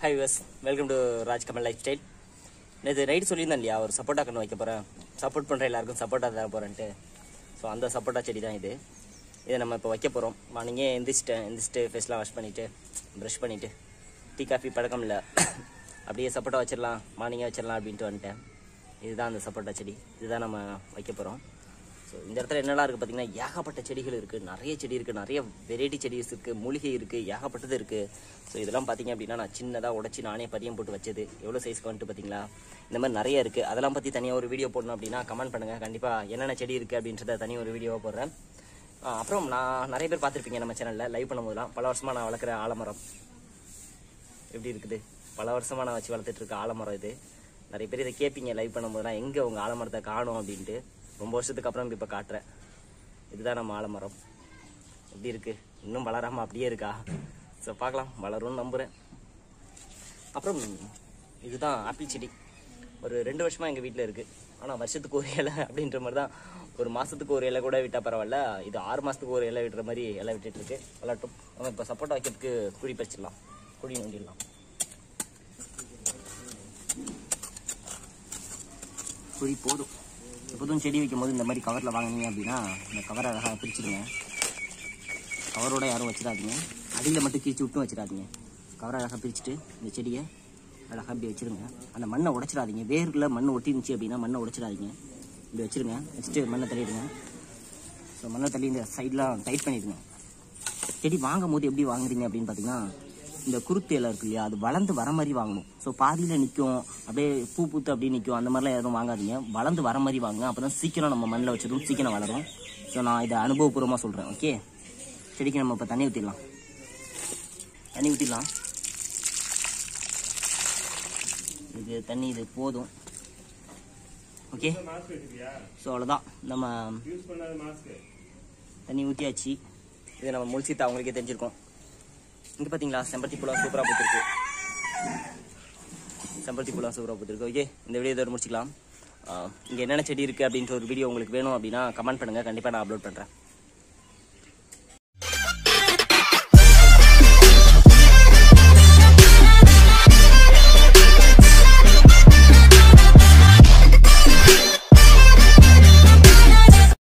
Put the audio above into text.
hi viewers welcome to Raj Kamal lifestyle நேற்று night சொல்லியிருந்தேன் இல்லையா ஒரு சப்போட்டா கன்று வைக்க போகிறேன் சப்போர்ட் பண்ணுற எல்லாருக்கும் சப்போட்டா தர போகிறேன்ட்டு ஸோ அந்த சப்போட்டா செடி தான் இது இதை நம்ம இப்போ வைக்க போகிறோம் மார்னிங்கே எந்திரிச்சிட்டேன் எந்திரிச்சிட்டு ஃபேஸ்லாம் வாஷ் பண்ணிவிட்டு ப்ரஷ் பண்ணிவிட்டு டீ காஃபி பழக்கம் இல்லை அப்படியே சப்போட்டா வச்சிடலாம் மார்னிங்கே வச்சிடலாம் அப்படின்ட்டு வந்துட்டேன் இதுதான் அந்த சப்போட்டா செடி இதுதான் நம்ம வைக்க போகிறோம் ஸோ இந்த இடத்துல என்னெல்லாம் இருக்குது பார்த்தீங்கன்னா ஏகப்பட்ட செடிகள் இருக்குது நிறைய செடி இருக்குது நிறைய வெரைட்டி செடிஸ் இருக்குது மூலிகை இருக்குது ஏகப்பட்டது இருக்குது ஸோ இதெல்லாம் பார்த்தீங்க அப்படின்னா நான் சின்னதாக உடச்சி நானே பதியம் போட்டு வச்சது எவ்வளோ சைஸ்க்கு வந்துட்டு பார்த்தீங்களா இந்த மாதிரி நிறைய இருக்குது அதெல்லாம் பற்றி தனியாக ஒரு வீடியோ போடணும் அப்படின்னா கமெண்ட் பண்ணுங்கள் கண்டிப்பாக என்னென்ன செடி இருக்குது அப்படின்றத தனி ஒரு வீடியோவாக போடுறேன் ஆ, அப்புறம் நான் நிறைய பேர் பார்த்துருப்பீங்க நம்ம சேனலில் லைவ் பண்ணும்போதெல்லாம் பல வருஷமாக நான் வளர்க்குற ஆலமரம் எப்படி இருக்குது பல வருஷமாக நான் வச்சு வளர்த்துட்டு இருக்க ஆலமரம் இது நிறைய பேர் இதை கேட்பீங்க லைவ் பண்ணும்போதெல்லாம் எங்கே உங்கள் ஆலமரத்தை காணும் அப்படின்ட்டு ரொம்ப வருஷத்துக்கு அப்புறம் இப்போ காட்டுறேன் இதுதான் நம்ம ஆலமரம் எப்படி இருக்கு இன்னும் வளராமல் அப்படியே இருக்கா ஸோ பார்க்கலாம் வளரும்னு நம்புகிறேன் அப்புறம் இதுதான் ஆப்பிள் செடி ஒரு ரெண்டு வருஷமாக எங்கள் வீட்டில் இருக்குது ஆனால் வருஷத்துக்கு ஒரு இலை அப்படின்ற மாதிரி தான் ஒரு மாதத்துக்கு ஒரு இலை கூட விட்டால் பரவாயில்ல இது ஆறு மாதத்துக்கு ஒரு இலை விடுற மாதிரி இலை விட்டுட்டு இருக்கு வளரட்டும் நம்ம இப்போ சப்போட்டா வைக்கிறதுக்கு குழி பறிச்சிடலாம் குழி நோண்டிடலாம் குழி போதும் எப்போதும் செடி வைக்கும் போது இந்த மாதிரி கவரில் வாங்குனீங்க அப்படின்னா இந்த கவரை அழகாக பிரிச்சிடுங்க கவரோட யாரும் வச்சிடாதீங்க அடியில் மட்டும் கீழ்ச்சி விட்டும் வச்சிடாதீங்க கவரை அழகாக பிரிச்சுட்டு இந்த செடியை அழகாக இப்படி வச்சிருங்க அந்த மண்ணை உடைச்சிடாதீங்க வேரில் மண் ஒட்டிருந்துச்சு அப்படின்னா மண்ணை உடைச்சிடாதீங்க இப்படி வச்சிருங்க வச்சுட்டு மண்ணை தள்ளிடுங்க ஸோ மண்ணை தள்ளி இந்த சைட்லாம் டைட் பண்ணிடுங்க செடி வாங்கும் போது எப்படி வாங்குறீங்க அப்படின்னு பார்த்தீங்கன்னா இந்த குருத்து இலை இருக்கு இல்லையா அது வளர்ந்து வர மாதிரி வாங்கணும் ஸோ பாதியில் நிற்கும் அப்படியே பூ பூத்து அப்படியே நிற்கும் அந்த மாதிரிலாம் எதுவும் வாங்காதீங்க வளர்ந்து வர மாதிரி வாங்குங்க அப்போ தான் சீக்கிரம் நம்ம மண்ணில் வச்சதும் சீக்கிரம் வளரும் ஸோ நான் இதை அனுபவபூர்வமாக சொல்கிறேன் ஓகே செடிக்கு நம்ம இப்போ தண்ணி ஊற்றிடலாம் தண்ணி ஊற்றிடலாம் இது தண்ணி இது போதும் ஓகே ஸோ அவ்வளோதான் நம்ம தண்ணி ஊற்றியாச்சு இது நம்ம முழிச்சித்தா அவங்களுக்கே தெரிஞ்சிருக்கோம் இங்கே பார்த்தீங்களா செம்பருத்தி பூலாம் சூப்பராக பூத்துருக்கு செம்பருத்தி பூலாம் சூப்பராக பூத்துருக்கு ஓகே இந்த வீடியோ இதோட முடிச்சிக்கலாம் இங்கே என்னென்ன செடி இருக்குது அப்படின்ற ஒரு வீடியோ உங்களுக்கு வேணும் அப்படின்னா கமெண்ட் பண்ணுங்கள் கண்டிப்பாக நான் அப்லோட் பண்ணுறேன்